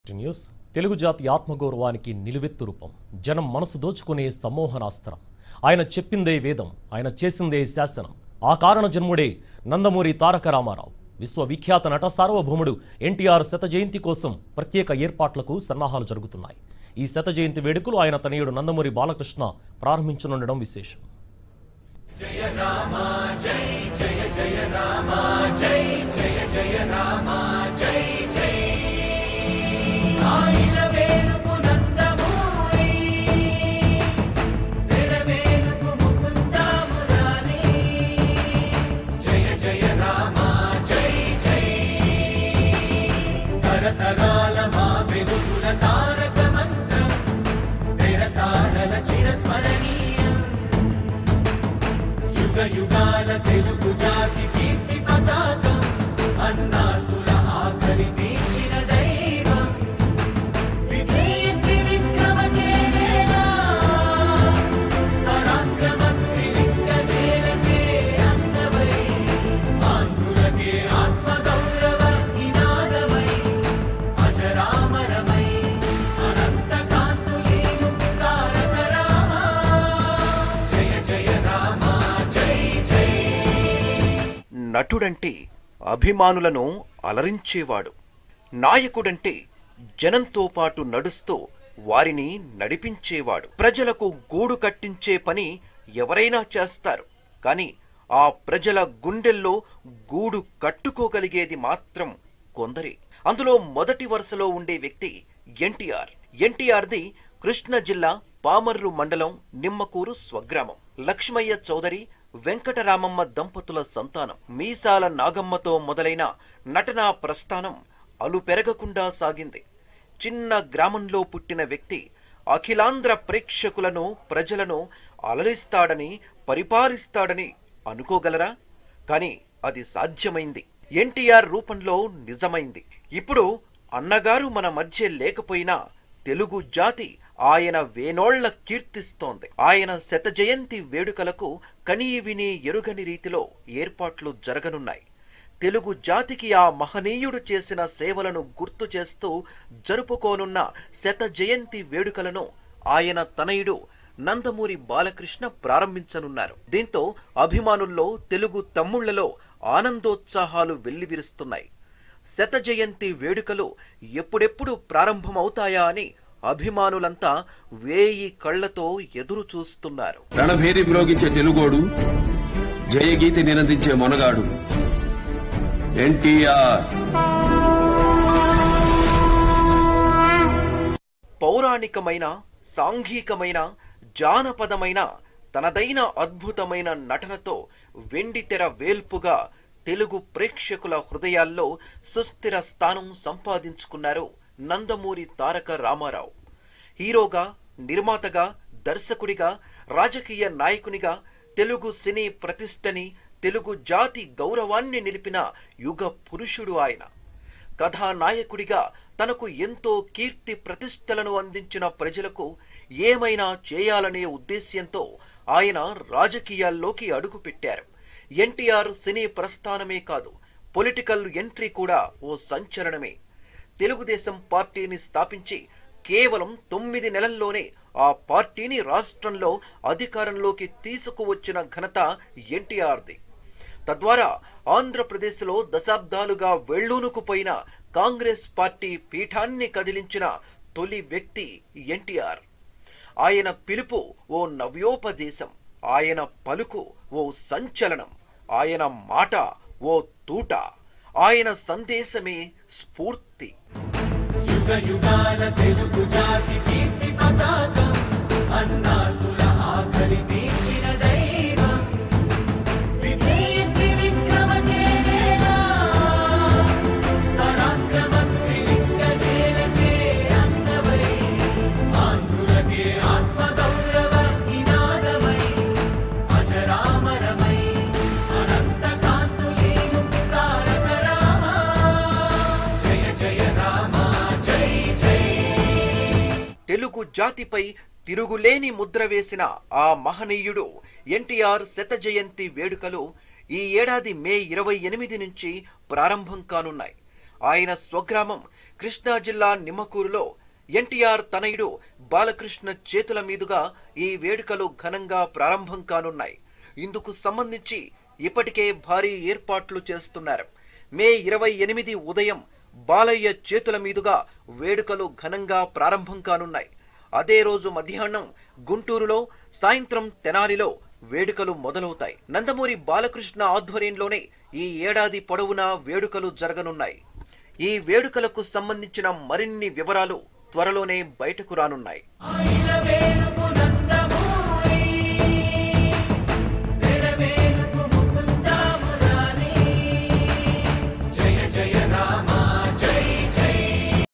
news Telugu జాతి ఆత్మగౌరవానికి నిలువెత్తు రూపం జనం మనసు దోచుకునే సమ్మోహనాస్త్రం ఆయన చెప్పిందే వేదం ఆయన చేసిందే శాసనం ఆ కారణ జన్ముడే నందమూరి తారక రామారావు విశ్వవిఖ్యాత నట సార్వభౌముడు ఎన్టీఆర్ శత జయంతి కోసం ప్రత్యేక ఏర్పాట్లకు సన్నాహాలు జరుగుతున్నాయి ఈ శత జయంతి వేడుకలు ఆయన తనయుడు నందమూరి బాలకృష్ణ ప్రారంభించనుండడం విశేషం ఆయన వేలుపు నందమూరి తెరవేలుపు ముకుందామురారి జయ జయ రామ జై జై తరతరాల మా వెలుగుల తారక మంత్రం తెరతారల చిరస్మరణీయం యుగ యుగాల తెలుగు జాతి కీర్తి పతాకం అన్నాతుల ఆకలి తీర్చిన దైవం విధేయ త్రివిక్రమ కేలేలా పరాక్రమ త్రిలింగ నేలకే అందవై ఆంధ్రులకే ఆత్మగౌరవ నినాదమై అజరామరమై అనంత కాంతులీను తారక రామ జయ జయ రామ జై జై నటుడంటే అభిమానులను అలరించేవాడు నాయకుడంటే జనంతో పాటు నడుస్తూ వారిని నడిపించేవాడు ప్రజలకు గూడు కట్టించే పని ఎవరైనా చేస్తారు కానీ ఆ ప్రజల గుండెల్లో గూడు కట్టుకోగలిగేది మాత్రం కొందరే అందులో మొదటి వరుసలో ఉండే వ్యక్తి ఎన్టీఆర్ ఎన్టీఆర్ది కృష్ణా జిల్లా పామర్రు మండలం నిమ్మకూరు స్వగ్రామం లక్ష్మయ్య చౌదరి వెంకటరామమ్మ దంపతుల సంతానం మీసాల నాగమ్మతో మొదలైన నటనా ప్రస్థానం అలు పెరగకుండా సాగింది చిన్న గ్రామంలో పుట్టిన వ్యక్తి అఖిలాంధ్ర ప్రేక్షకులను ప్రజలను అలరిస్తాడని పరిపాలిస్తాడని అనుకోగలరా కానీ అది సాధ్యమైంది ఎన్టీఆర్ రూపంలో నిజమైంది ఇప్పుడు అన్నగారు మన మధ్య లేకపోయినా తెలుగు జాతి ఆయన వేనోళ్ల కీర్తిస్తోంది ఆయన శత జయంతి వేడుకలకు కనీ విని ఎరుగని రీతిలో ఏర్పాట్లు జరగనున్నాయి తెలుగు జాతికి ఆ మహనీయుడు చేసిన సేవలను గుర్తు చేస్తూ జరుపుకోనున్న శత జయంతి వేడుకలను ఆయన తనయుడు నందమూరి బాలకృష్ణ ప్రారంభించనున్నారు దీంతో అభిమానుల్లో తెలుగు తమ్ముళ్లలో ఆనందోత్సాహాలు వెల్లివిరుస్తున్నాయి శత జయంతి వేడుకలు ఎప్పుడెప్పుడు ప్రారంభమవుతాయా అని అభిమానులంతా వేయి కళ్లతో ఎదురు చూస్తున్నారు రణభేరి మ్రోగించే తెలుగోడు జయగీతి నినందించే మొనగాడు ఎన్టీఆర్ పౌరాణికమైన సాంఘికమైన జానపదమైన తనదైన అద్భుతమైన నటనతో వెండితెర వేల్పుగా తెలుగు ప్రేక్షకుల హృదయాల్లో సుస్థిర స్థానం సంపాదించుకున్నారు నందమూరి తారక రామారావు హీరోగా నిర్మాతగా దర్శకుడిగా రాజకీయ నాయకునిగా తెలుగు సినీ ప్రతిష్టని తెలుగు జాతి గౌరవాన్ని నిలిపిన యుగ పురుషుడు ఆయన కథానాయకుడిగా తనకు ఎంతో కీర్తి ప్రతిష్టలను అందించిన ప్రజలకు ఏమైనా చేయాలనే ఉద్దేశ్యంతో ఆయన రాజకీయాల్లోకి అడుగుపెట్టారు ఎన్టీఆర్ సినీ ప్రస్థానమే కాదు పొలిటికల్ ఎంట్రీ కూడా ఓ సంచలనమే తెలుగుదేశం పార్టీని స్థాపించి కేవలం తొమ్మిది నెలల్లోనే ఆ పార్టీని రాష్ట్రంలో అధికారంలోకి తీసుకువచ్చిన ఘనత ఎన్టీఆర్ది తద్వారా ఆంధ్రప్రదేశ్లో దశాబ్దాలుగా వెళ్లూనుకుపోయిన కాంగ్రెస్ పార్టీ పీఠాన్ని కదిలించిన తొలి వ్యక్తి ఎన్టీఆర్ ఆయన పిలుపు ఓ నవ్యోపదేశం ఆయన పలుకు ఓ సంచలనం ఆయన మాట ఓ తూట ఆయన సందేశమే స్ఫూర్తి యుగ యుగాల తెలుగు జాతి కీర్తి పతాకం అన్నాతుల ఆకలి తీర్చిన దైవం విధేయ త్రివిక్రమ కేలేలా పరాక్రమ త్రిలింగ నేలకే అందవై ఆంధ్రులకే ఆత్మగౌరవ నినాదమై అజరామరమై అనంత కాంతులీను తారక రామ జయ జయ రామ జై జై తెలుగు జాతిపై తిరుగులేని ముద్ర వేసిన ఆ మహనీయుడు ఎన్టీఆర్ శత జయంతి వేడుకలు ఈ ఏడాది మే ఇరవై ఎనిమిది నుంచి ప్రారంభం కానున్నాయి ఆయన స్వగ్రామం కృష్ణా జిల్లా నిమ్మకూరులో ఎన్టీఆర్ తనయుడు బాలకృష్ణ చేతుల మీదుగా ఈ వేడుకలు ఘనంగా ప్రారంభం కానున్నాయి ఇందుకు సంబంధించి ఇప్పటికే భారీ ఏర్పాట్లు చేస్తున్నారు మే ఇరవై ఎనిమిది ఉదయం బాలయ్య చేతుల మీదుగా వేడుకలు ఘనంగా ప్రారంభం కానున్నాయి అదే రోజు మధ్యాహ్నం గుంటూరులో సాయంత్రం తెనాలిలో వేడుకలు మొదలవుతాయి నందమూరి బాలకృష్ణ ఆధ్వర్యంలోనే ఈ ఏడాది పొడవునా వేడుకలు జరగనున్నాయి ఈ వేడుకలకు సంబంధించిన మరిన్ని వివరాలు త్వరలోనే బయటకు రానున్నాయి ఆయి